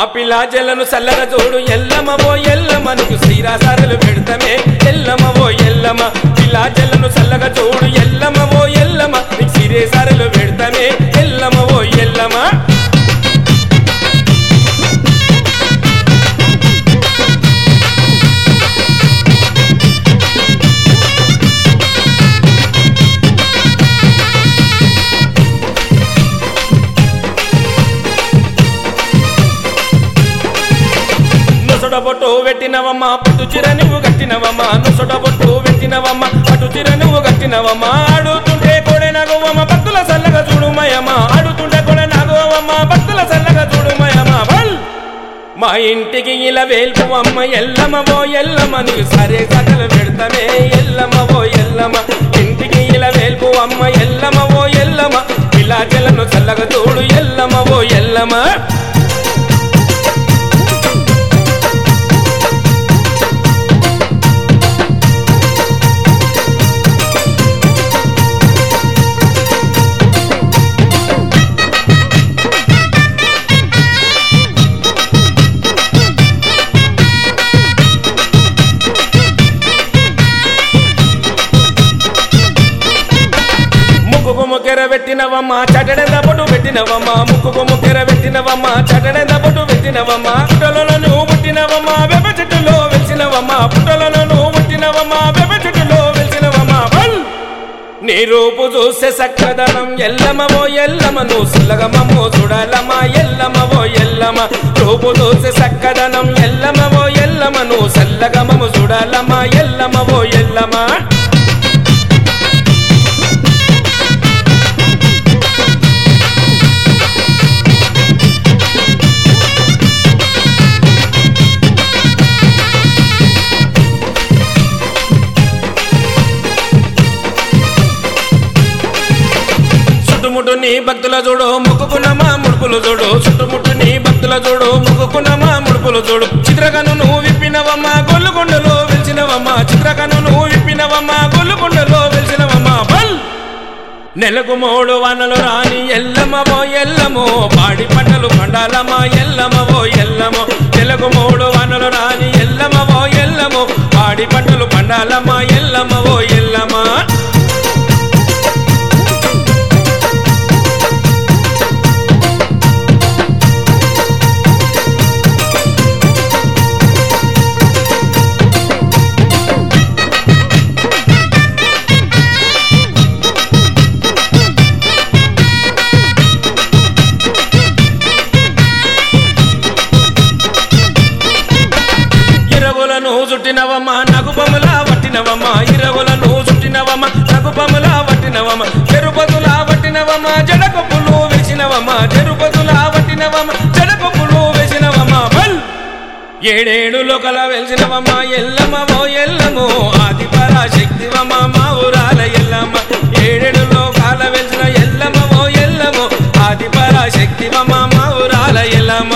మా పిల్లాజలను చల్లగా చూడు ఎల్లమ్మ ఓ ఎల్లమ్మ నీకు శ్రీరాసారులు పెడతామే ఎల్లమ్మ ఓ ఎల్లమ్మ పిల్లాజలను చల్లగా చూడు ఎల్లమ్మ ఓ ఎల్లమ్మ నీకు శ్రీరాసారులు పెడతామే ఎల్లమ్మ ఓ ఎల్లమ్మ నుసడ బొట్టు పెట్టినవమ్మ పట్టు చిర నువ్వు కట్టినవమ్మ నుసడ బొట్టు పెట్టినవమ్మ పట్టు చిర నువ్వు కట్టినవమ్మ ఆడుతుంటే కొడే నగవమ్మ భక్తుల సల్లగా చూడుమయమ్మ ఆడుతుంటే కొడే నగవమ్మ భక్తుల సల్లగా చూడుమయమ్మ బల్ మా ఇంటికి ఇలా వేల్పు అమ్మ ఎల్లమ్మ ఓ ఎల్లమ్మ నీకు సరే సకలు పెడతానే ఎల్లమ్మ ఓ ఎల్లమ్మ ఇంటికి ఇలా వేల్పు అమ్మ ఎల్లమ్మ ఓ ఎల్లమ్మ ఇలా చెల్లను చల్లగా చూడు ఎల్లమ్మ ఓ ఎల్లమ్మ ముక్కుకు ముక్కెర పెట్టినవమ్మ చటడెంద పొట్టు పెట్టినవమ్మ ముక్కుకు ముక్కెర పెట్టినవమ్మ చటడెంద పొట్టు పెట్టినవమ్మ పుట్టలలో నువ్వు పుట్టినవమ్మ వెప చెట్టులో వెలిసినవమ్మ పుట్టలలో నువ్వు పుట్టినవమ్మ వెప చెట్టులో వెలిసినవమ్మ బల్ నీ రూపు చూస్తే సక్కదనం ఎల్లమవో ఎల్లమ నువ్వు సులగమమ్మో చూడాలమ్మా ఎల్లమవో ఎల్లమ రూపు చూస్తే సక్కదనం ఎల్లమవో ఎల్లమ నువ్వు సల్లగమము చూడాలమ్మా ఎల్లమవో ఎల్లమా చుట్టుముట్టు నీ భక్తుల చూడు మొక్కుకున్నమా ముడుపులు చూడు చుట్టుముట్టు నీ భక్తుల చూడు మొక్కుకున్నమా ముడుపులు చూడు చిత్రకను నువ్వు విప్పినవమ్మా గొల్లుకొండలో వెలిసినవమ్మా చిత్రకను నువ్వు విప్పినవమ్మా గొల్లుకొండలో వెలిసినవమ్మా బల్ నెలకు మూడు వానలు రాని ఎల్లమ్మవో ఎల్లమో పాడి పంటలు పండాలమ్మా ఎల్లమ్మవో ఎల్లమో నెలకు మూడు వానలు రాని ఎల్లమ్మవో ఎల్లమో పాడి పంటలు పండాలమ్మా ఎల్లమ్మవో ఎల్లమా ఇరవులను చుట్టినవమ్మ నగుపముల వట్టినవమ్మ ఇరవులను చుట్టినవమ్మ నగుపముల వట్టినవమ్మ చెరుపతుల వట్టినవమ్మ జడకొప్పులు వేసినవమ్మ చెరుపతుల వట్టినవమ్మ జడకొప్పులు వేసినవమ్మ బల్ ఏడేడు లోకల వెలిసినవమ్మ ఎల్లమ్మవో ఎల్లమో ఆది పరాశక్తివమ్మ మా ఊరాల ఎల్లమ్మ ఏడేడు లోకాల వెలిసిన ఎల్లమ్మవో ఎల్లమో ఆది పరాశక్తివమ్మ మా ఊరాల ఎల్లమ్మ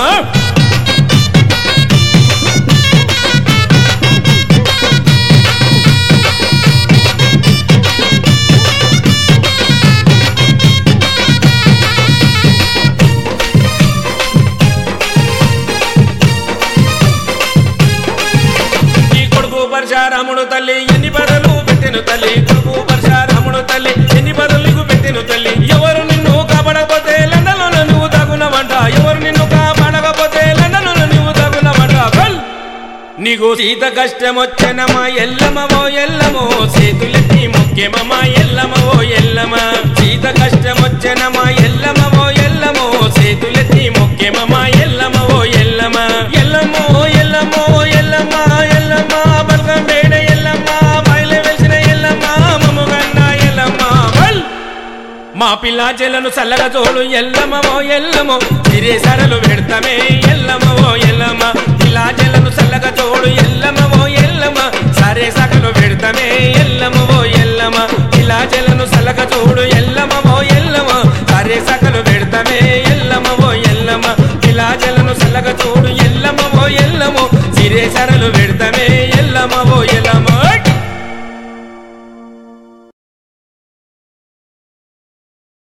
ఈ కొడుకు పరశారాముడు తల్లి ఎన్ని బదులు పెట్టెను తల్లి కొడుకు పరశారాముడు తల్లి ఎన్ని బదులు పెట్టెను తల్లి ఎవరు నిన్ను కాపాడకపోతే లండన్లో నువ్వు తగునవంట ఎవరు నిన్ను కాపాడకపోతే లండన్లో నువ్వు తగునవంట బల్ నీకు సీత కష్టం వచ్చనమా ఎల్లమవో ఎల్లమో చేతులెత్తి ముఖ్యమమ్మా ఎల్లమవో ఎల్లమ సీత కష్టం వచ్చనమా ఎల్లమవో ఎల్లమో చేతులెత్తి ముఖ్యమమ్మా ఎల్లమవో ఎల్లమ ఎల్లమో ఎల్లమో ఎల్లమ్మ ఎల్లమ్మ బల్గం వేడ ఎల్లమ్మ బయలు వెలిసిన ఎల్లమ్మ మమ్ముగన్న ఎల్లమ్మ బల్ మా పిల్ల చెల్లను చల్లగా తోడు ఎల్లమవో ఎల్లమో తిరేసరలు పెడతామే ఎల్లమవో ఎల్లమ్మ పిల్ల చెల్లను చల్లగా తోడు ఎల్లమవో ఎల్లమ్మ సరే సకలు పెడతామే ఎల్లమవో ఎల్లమ్మ పిల్ల చెల్లను చల్లగా తోడు ఎల్లమవో ఎల్లమ్మ సరే సకలు పెడతామే ఎల్లమవో ఎల్లమ్మ పిల్ల చెల్లను చల్లగా తోడు ఎల్లమవో ఎల్లమో సిరే సరలు పెడతామే